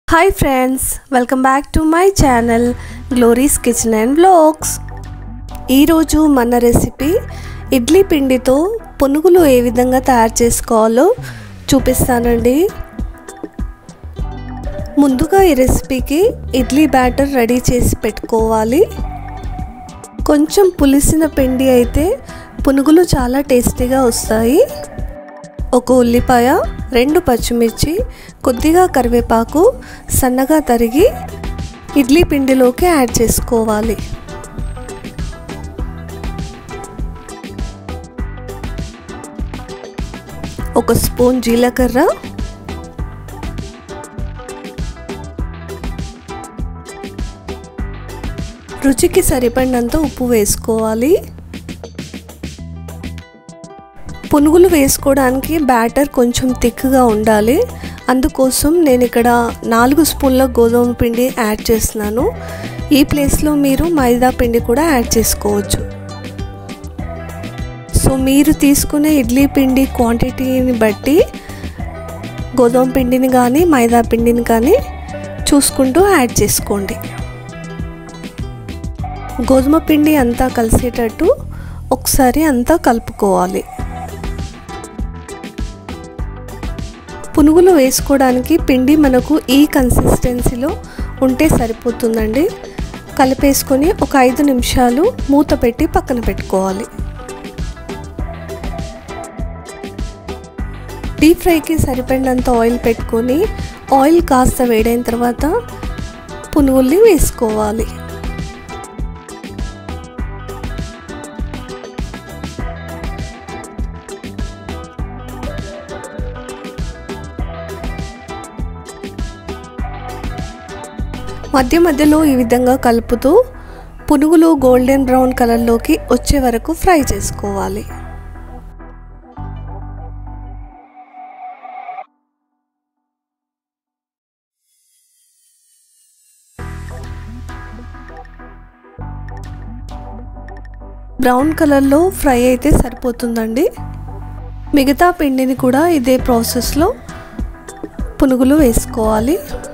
hi friends welcome back to my channel Glory's kitchen and blogs ఈరోజు మన recipe idli పిండితో పునుగులు ఏ విధంగా తయారు చేసుకోవాలో చూపిస్తానండి ముందుగా ఈ రెసిపీకి ఇడ్లీ బ్యాటర్ రెడీ చేసి పెట్టుకోవాలి కొంచెం పులిసిన పిండి అయితే పునుగులు చాలా టేస్టీగా వస్తాయి ఒక ఉల్లిపాయ రెండు పచ్చిమిర్చి కొద్దిగా కరివేపాకు సన్నగా తరిగి ఇడ్లీ పిండిలోకి యాడ్ చేసుకోవాలి ఒక స్పూన్ జీలకర్ర రుచికి సరిపడినంత ఉప్పు వేసుకోవాలి పునుగులు వేసుకోవడానికి బ్యాటర్ కొంచెం థిక్గా ఉండాలి అందుకోసం నేను ఇక్కడ నాలుగు స్పూన్ల గోధుమ పిండి యాడ్ చేస్తున్నాను ఈ ప్లేస్లో మీరు మైదా పిండి కూడా యాడ్ చేసుకోవచ్చు సో మీరు తీసుకునే ఇడ్లీ పిండి క్వాంటిటీని బట్టి గోధుమ పిండిని కానీ మైదా పిండిని కానీ చూసుకుంటూ యాడ్ చేసుకోండి గోధుమ పిండి అంతా కలిసేటట్టు ఒకసారి అంతా కలుపుకోవాలి పునుగులు వేసుకోవడానికి పిండి మనకు ఈ కన్సిస్టెన్సీలో ఉంటే సరిపోతుందండి కలిపేసుకొని ఒక ఐదు నిమిషాలు మూత పెట్టి పక్కన పెట్టుకోవాలి డీప్ ఫ్రైకి సరిపడినంత ఆయిల్ పెట్టుకొని ఆయిల్ కాస్త వేడైన తర్వాత పునుగుల్ని వేసుకోవాలి మధ్య మధ్యలో ఈ విధంగా కలుపుతూ పునుగులు గోల్డెన్ బ్రౌన్ కలర్లోకి వచ్చే వరకు ఫ్రై చేసుకోవాలి బ్రౌన్ కలర్లో ఫ్రై అయితే సరిపోతుందండి మిగతా పిండిని కూడా ఇదే ప్రాసెస్లో పునుగులు వేసుకోవాలి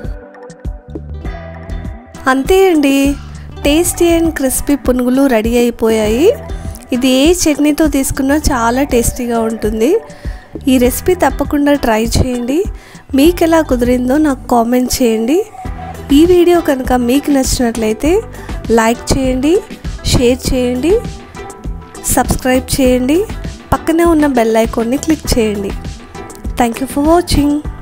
అంతే అండి టేస్టీ అండ్ క్రిస్పీ పునుగులు రెడీ అయిపోయాయి ఇది ఏ చట్నీతో తీసుకున్నా చాలా టేస్టీగా ఉంటుంది ఈ రెసిపీ తప్పకుండా ట్రై చేయండి మీకు ఎలా కుదిరిందో నాకు కామెంట్ చేయండి ఈ వీడియో కనుక మీకు నచ్చినట్లయితే లైక్ చేయండి షేర్ చేయండి సబ్స్క్రైబ్ చేయండి పక్కనే ఉన్న బెల్ ఐకాన్ని క్లిక్ చేయండి థ్యాంక్ యూ ఫర్ వాచింగ్